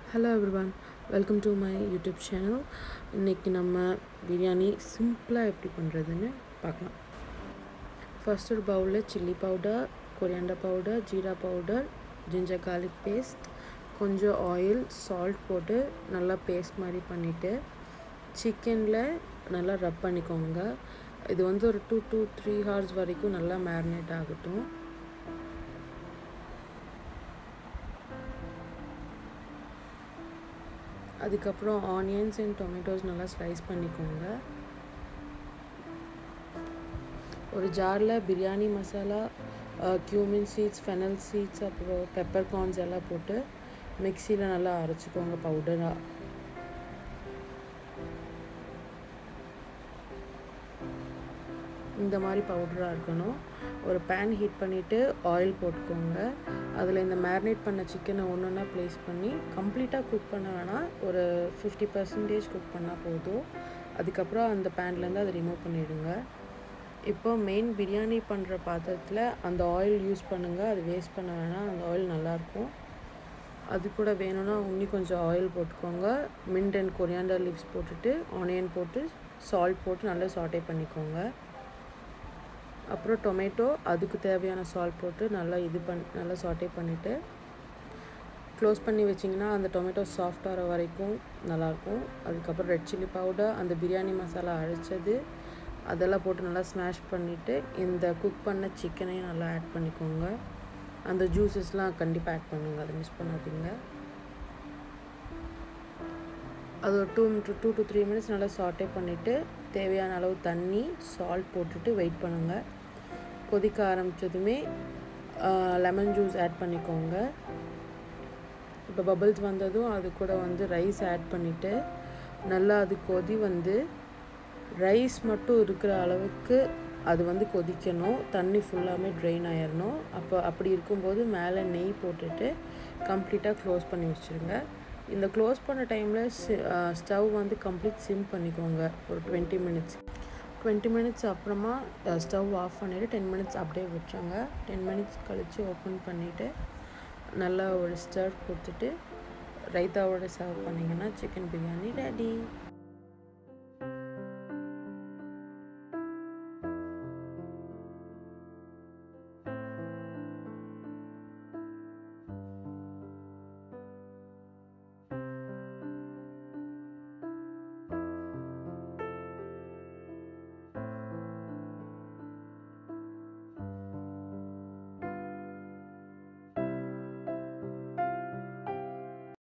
hello everyone welcome to my YouTube channel இன்றைக்கி நம்ம பிரியாணி சிம்பிளாக எப்படி பண்ணுறதுன்னு பார்க்கலாம் ஃபர்ஸ்ட் ஒரு பவுலில் chilli powder coriander powder jeera powder ginger garlic paste கொஞ்சம் ஆயில் சால்ட் போட்டு நல்லா பேஸ்ட் மாதிரி பண்ணிவிட்டு சிக்கனில் நல்லா ரப் பண்ணிக்கோங்க இது வந்து ஒரு டூ டூ த்ரீ ஹவர்ஸ் வரைக்கும் நல்லா மேரினேட் ஆகட்டும் அதுக்கப்புறம் ஆனியன்ஸ் அண்ட் டொமேட்டோஸ் நல்லா ஸ்லைஸ் பண்ணிக்கோங்க ஒரு ஜாரில் biryani masala cumin seeds fennel seeds அப்புறம் பெப்பர் கார்ன்ஸ் எல்லாம் போட்டு மிக்சியில் நல்லா அரைச்சிக்கோங்க பவுடராக இந்த மாதிரி பவுடராக இருக்கணும் ஒரு பேன் ஹீட் பண்ணிவிட்டு ஆயில் போட்டுக்கோங்க அதில் இந்த மேரினேட் பண்ண சிக்கனை ஒன்று ஒன்றா ப்ளேஸ் பண்ணி கம்ப்ளீட்டாக குக் பண்ண வேணாம் ஒரு ஃபிஃப்டி பர்சன்டேஜ் குக் பண்ணால் போதும் அதுக்கப்புறம் அந்த பேன்லேருந்து அதை ரிமூவ் பண்ணிவிடுங்க இப்போ மெயின் பிரியாணி பண்ணுற பாத்திரத்தில் அந்த ஆயில் யூஸ் பண்ணுங்கள் அது வேஸ்ட் பண்ண வேணாம் அந்த ஆயில் நல்லாயிருக்கும் அது கூட வேணும்னா இன்னும் கொஞ்சம் ஆயில் போட்டுக்கோங்க மின்ட் அண்ட் கொரியாண்டர் லீவ்ஸ் போட்டுட்டு ஆனியன் போட்டு சால்ட் போட்டு நல்லா சாட்டே பண்ணிக்கோங்க அப்புறம் டொமேட்டோ அதுக்கு தேவையான சால்ட் போட்டு நல்லா இது பண் நல்லா சாட்டே பண்ணிவிட்டு க்ளோஸ் பண்ணி வச்சிங்கன்னா அந்த டொமேட்டோ சாஃப்ட் ஆகிற வரைக்கும் நல்லாயிருக்கும் அதுக்கப்புறம் ரெட் சில்லி பவுடர் அந்த பிரியாணி மசாலா அரைச்சது அதெல்லாம் போட்டு நல்லா ஸ்மாஷ் பண்ணிவிட்டு இந்த குக் பண்ண சிக்கனையும் நல்லா ஆட் பண்ணிக்கோங்க அந்த ஜூஸஸ்லாம் கண்டிப்பாக ஆட் பண்ணுங்கள் அதை மிஸ் பண்ணாதீங்க அது ஒரு two two two to three minutes நல்லா சாட்டே பண்ணிவிட்டு தேவையான அளவு தண்ணி சால்ட் போட்டுட்டு வெயிட் பண்ணுங்கள் கொதிக்க ஆரம்பித்ததுமே லெமன் ஜூஸ் ஆட் பண்ணிக்கோங்க இப்போ பபிள்ஸ் வந்ததும் அது கூட வந்து ரைஸ் ஆட் பண்ணிவிட்டு நல்லா அது கொதி வந்து ரைஸ் மட்டும் இருக்கிற அளவுக்கு அது வந்து கொதிக்கணும் தண்ணி ஃபுல்லாமே ட்ரெயின் ஆயிடணும் அப்போ அப்படி இருக்கும்போது மேலே நெய் போட்டுட்டு கம்ப்ளீட்டாக க்ளோஸ் பண்ணி வச்சுருங்க இந்த க்ளோஸ் பண்ண டைமில் ஸ்டவ் வந்து கம்ப்ளீட் சிம் பண்ணிக்கோங்க ஒரு டுவெண்ட்டி மினிட்ஸ் டுவெண்ட்டி மினிட்ஸ் அப்புறமா ஸ்டவ் ஆஃப் பண்ணிவிட்டு டென் மினிட்ஸ் அப்படியே விட்டுருங்க டென் மினிட்ஸ் கழித்து ஓப்பன் பண்ணிவிட்டு நல்லா ஒரு ஸ்டர் கொடுத்துட்டு ரைத்தாவோட சர்வ் பண்ணிங்கன்னா சிக்கன் பிரியாணி ரெடி